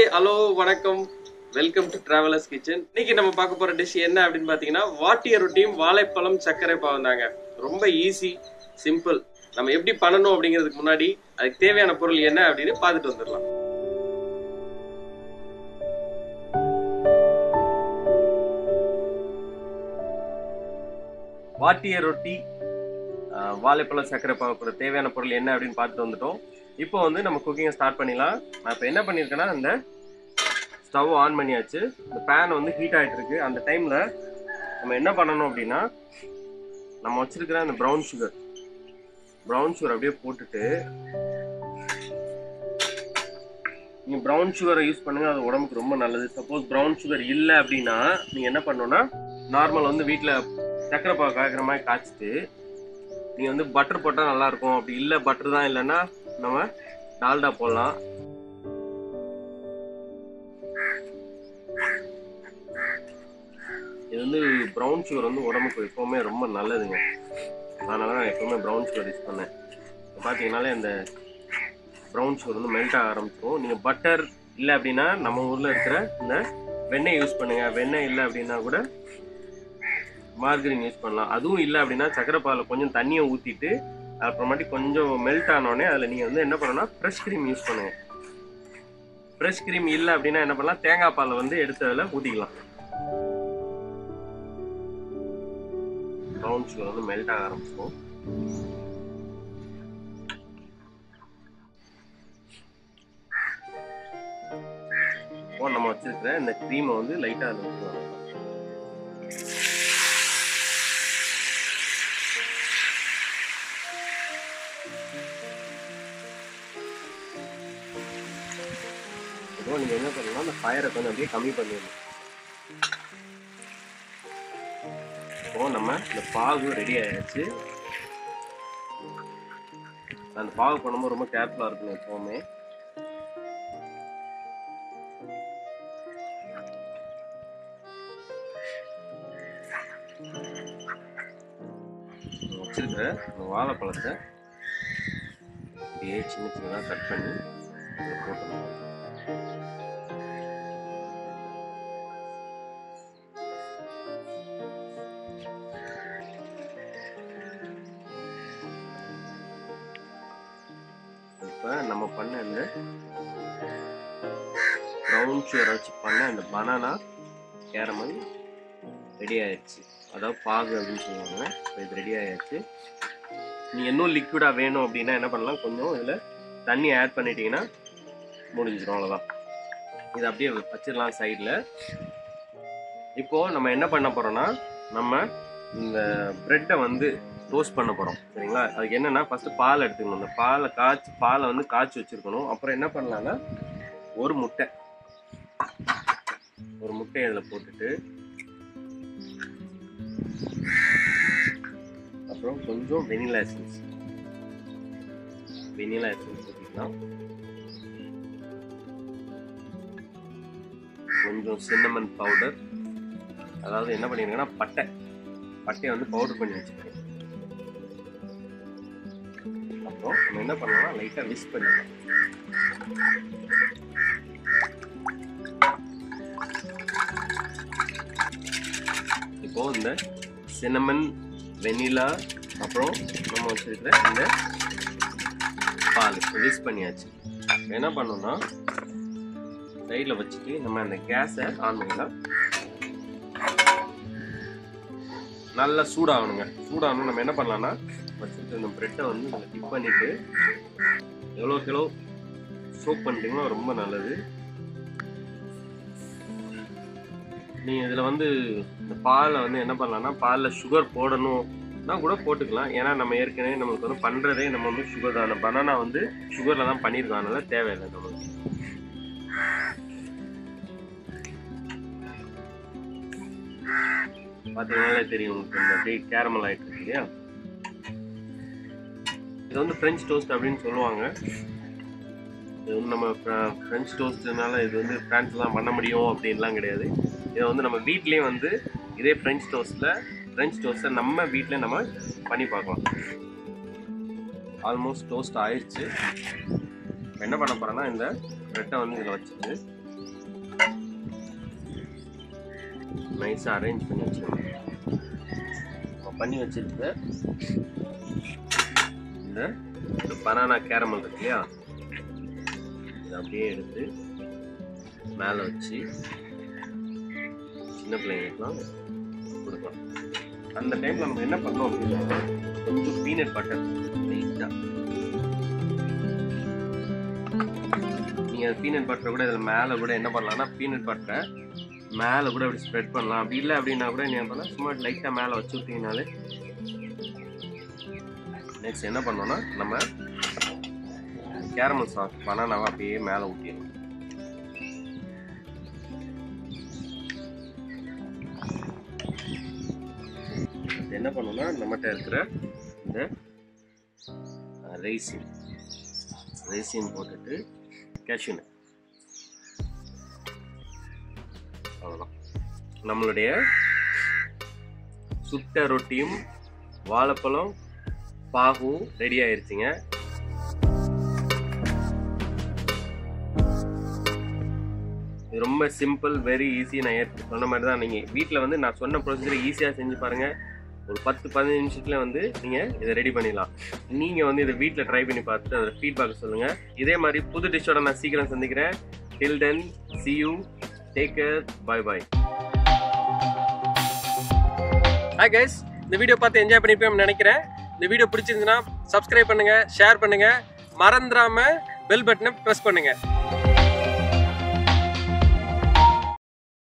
hi hello வணக்கம் welcome to travellers kitchen இன்னைக்கு நம்ம பார்க்க போற டிஷ் என்ன அப்படின்னு பாத்தீங்கன்னா வாட்டிய ரொட்டியும் வாழைப்பழம் சர்க்கரை பாவம் தாங்க ரொம்ப ஈஸி சிம்பிள் நம்ம எப்படி பண்ணணும் அப்படிங்கிறதுக்கு முன்னாடி அதுக்கு தேவையான பொருள் என்ன அப்படின்னு பார்த்துட்டு வந்துடலாம் வாட்டிய ரொட்டி ஆஹ், வாழைப்பழம் சர்க்கரை பாவு கூட தேவையான பொருள் என்ன அப்படின்னு பார்த்துட்டு வந்துட்டோம் இப்போ வந்து நம்ம குக்கிங்கை ஸ்டார்ட் பண்ணிடலாம் நான் இப்போ என்ன பண்ணியிருக்கேன்னா இந்த ஸ்டவ் ஆன் பண்ணியாச்சு இந்த பேன் வந்து ஹீட் ஆகிட்டு இருக்கு அந்த டைமில் நம்ம என்ன பண்ணணும் அப்படின்னா நம்ம வச்சிருக்கிற அந்த ப்ரௌன் சுகர் ப்ரௌன் சுகர் அப்படியே போட்டுட்டு நீங்கள் ப்ரௌன் சுகரை யூஸ் பண்ணுங்க அது உடம்புக்கு ரொம்ப நல்லது சப்போஸ் ப்ரௌன் சுகர் இல்லை அப்படின்னா நீங்கள் என்ன பண்ணணும்னா நார்மல் வந்து வீட்டில் சக்கரை பாவு காய்க்கிற மாதிரி காய்ச்சிட்டு நீங்கள் வந்து பட்டர் போட்டால் நல்லா இருக்கும் அப்படி இல்லை பட்டர் தான் இல்லைன்னா நம்ம டால்டா போடலாம் இது வந்து ப்ரௌன் சுகர் வந்து உடம்புக்கு எப்பவுமே ரொம்ப நல்லதுங்க அதனால தான் எப்பவுமே ப்ரௌன் சுகர் யூஸ் பண்ணேன் இப்போ பார்த்தீங்கனாலே இந்த ப்ரௌன் சுகர் வந்து மெல்ட் ஆக ஆரம்பிச்சிடும் நீங்கள் பட்டர் இல்லை அப்படின்னா நம்ம ஊரில் இருக்கிற இந்த வெண்ணெய் யூஸ் பண்ணுங்க வெண்ணெய் இல்லை அப்படின்னா கூட மார்கரின் யூஸ் பண்ணலாம் அதுவும் இல்லை அப்படின்னா சக்கரை பாலில் கொஞ்சம் தண்ணியை ஊற்றிட்டு அப்புறமாட்டி கொஞ்சம் மெல்ட் ஆனோடனே அதில் நீங்கள் வந்து என்ன பண்ணணும்னா ஃப்ரெஷ் க்ரீம் யூஸ் பண்ணுங்க ஃப்ரெஷ் க்ரீம் இல்லை அப்படின்னா என்ன பண்ணலாம் தேங்காய் பாலை வந்து எடுத்து அதில் ஊற்றிக்கலாம் ப்ரௌன் சுகர் வந்து மெல்ட் ஆக ஆரம்பிச்சிடும் இப்போ நம்ம வச்சிருக்கிற இந்த க்ரீமை வந்து லைட்டாக அதில் ஊற்றுவாங்க இப்போ நீங்கள் என்ன பண்ணலாம் அந்த ஃபயரை கொஞ்சம் அப்படியே கம்மி பண்ணிடணும் இப்போ நம்ம இந்த பாகு ரெடி ஆயாச்சு அந்த பாகு பண்ணும்போது ரொம்ப கேர்ஃபுல்லாக இருக்கணும் எப்போவுமே வச்சிருக்கிற இந்த வாழைப்பழத்தை அப்படியே சின்ன சின்னதாக கட் பண்ணி இதில் போட்டுருவோம் இப்போ நம்ம பண்ண இந்த ப்ரௌன் சுகரை வச்சு பண்ண இந்த பனானா கேரமல் ரெடி ஆயிடுச்சு அதாவது பாகு அப்படின்னு சொல்லுவாங்க இப்போ இது ரெடி ஆயாச்சு நீ இன்னும் லிக்விடாக வேணும் அப்படின்னா என்ன பண்ணலாம் கொஞ்சம் இதில் தண்ணி ஆட் பண்ணிட்டீங்கன்னா முடிஞ்சிடும் அவ்வளோதான் இது அப்படியே வச்சிடலாம் சைடில் இப்போது நம்ம என்ன பண்ண போகிறோம்னா நம்ம இந்த ப்ரெட்டை வந்து டோஸ்ட் பண்ண போகிறோம் சரிங்களா அதுக்கு என்னென்னா ஃபஸ்ட்டு பால் எடுத்துக்கணும் இந்த பாலை காய்ச்சி பாலை வந்து காய்ச்சி வச்சுருக்கணும் அப்புறம் என்ன பண்ணலான்னா ஒரு முட்டை ஒரு முட்டையை இதில் போட்டுட்டு அப்புறம் கொஞ்சம் வெனிலா எசன்ஸ் வெனிலா எசன்ஸ் ஊற்றிக்கலாம் கொஞ்சம் சின்னமன் பவுடர் அதாவது என்ன பண்ணிருக்கேன்னா பட்டை பட்டையை வந்து பவுடர் பண்ணி வச்சுருக்கேன் அப்புறம் நம்ம என்ன பண்ணலாம் லைட்டாக மிஸ் பண்ணிடலாம் இப்போ இந்த சின்னமன் வெனிலா அப்புறம் நம்ம வச்சிருக்கிற இந்த பால் மிக்ஸ் பண்ணியாச்சு இப்போ என்ன பண்ணோம்னா சைடில் வச்சுட்டு நம்ம அந்த கேஸை ஆன் பண்ணிடலாம் நல்லா சூடாகணுங்க சூடாகணும் நம்ம என்ன பண்ணலாம்னா வச்சுட்டு இந்த ப்ரெட்டை வந்து இதில் டிப் பண்ணிட்டு எவ்வளோ கிலோ சோப் பண்ணிட்டீங்களோ ரொம்ப நல்லது நீங்கள் இதில் வந்து இந்த பாலை வந்து என்ன பண்ணலாம்னா பாலில் சுகர் போடணும்னா கூட போட்டுக்கலாம் ஏன்னா நம்ம ஏற்கனவே நம்மளுக்கு வந்து பண்ணுறதே நம்ம வந்து சுகர் தான் பனானா வந்து சுகரில் தான் பண்ணியிருக்கோம் அதனால தேவையில்லை நம்மளுக்கு பார்த்தீங்கன்னாலே தெரியும் உங்களுக்கு இந்த அப்படியே கேரமல் ஆகிட்டு இருக்கு இல்லையா இது வந்து ஃப்ரெஞ்ச் டோஸ்ட் அப்படின்னு சொல்லுவாங்க இது வந்து நம்ம ஃப்ரெஞ்ச் டோஸ்ட்னால இது வந்து ஃப்ரான்ஸ்ல தான் பண்ண முடியும் அப்படின்லாம் கிடையாது இதை வந்து நம்ம வீட்லேயே வந்து இதே ஃப்ரெஞ்ச் டோஸ்ட்டில் ஃப்ரெஞ்ச் டோஸ்ட்டை நம்ம வீட்டில் நம்ம பண்ணி பார்க்கலாம் ஆல்மோஸ்ட் டோஸ்ட் ஆயிடுச்சு இப்ப என்ன பண்ண போகிறேன்னா இந்த ப்ரெட்டை வந்து இதில் வச்சுட்டு நைஸாக அரேஞ்ச் பண்ணி வச்சுக்கணும் நம்ம பண்ணி வச்சிருக்க இந்த இந்த பனானா கேரமல் இருக்கு இல்லையா இதை அப்படியே எடுத்து மேலே வச்சு சின்ன பிள்ளைங்களுக்குலாம் கொடுக்கலாம் அந்த டைமில் நம்ம என்ன பண்ணோம் அப்படின்னா கொஞ்சம் பீனட் பட்டர் லைட்டாக நீங்கள் பீனட் பட்டரை கூட இதில் மேலே கூட என்ன பண்ணலாம்னா பீனட் பட்டரை மேலே கூட அப்படி ஸ்ப்ரெட் பண்ணலாம் அப்படி இல்லை அப்படின்னா கூட நீங்கள் பண்ணலாம் சும்மா லைட்டாக மேலே வச்சு விட்டீங்கனாலே நெக்ஸ்ட் என்ன பண்ணோம்னா நம்ம கேரமல் சாஸ் பனானாவை அப்படியே மேலே ஊற்றிடணும் இது என்ன பண்ணோம்னா நம்மகிட்ட இருக்கிற இந்த ரைசின் ரைசின் போட்டுட்டு கேஷ்யூ அவ்வளோதான் நம்மளுடைய சுட்ட ரொட்டியும் வாழைப்பழம் பாகும் ரெடி ஆயிருச்சுங்க இது ரொம்ப சிம்பிள் வெரி ஈஸி நான் ஏற்க சொன்ன மாதிரி தான் நீங்கள் வீட்டில் வந்து நான் சொன்ன ப்ரொசீஜர் ஈஸியாக செஞ்சு பாருங்கள் ஒரு பத்து பதினஞ்சு நிமிஷத்துல வந்து நீங்கள் இதை ரெடி பண்ணிடலாம் நீங்கள் வந்து இதை வீட்டில் ட்ரை பண்ணி பார்த்துட்டு அதோட ஃபீட்பேக் சொல்லுங்கள் இதே மாதிரி புது டிஷ்ஷோட நான் சீக்கிரம் சந்திக்கிறேன் till then see you take care bye bye hi guys இந்த வீடியோ பார்த்து என்ஜாய் பண்ணிப்பேன் நினைக்கிறேன் இந்த வீடியோ பிடிச்சிருந்துச்சுன்னா சப்ஸ்கிரைப் பண்ணுங்க ஷேர் பண்ணுங்க மறந்துடாம பெல் பட்டனை ப்ரெஸ் பண்ணுங்க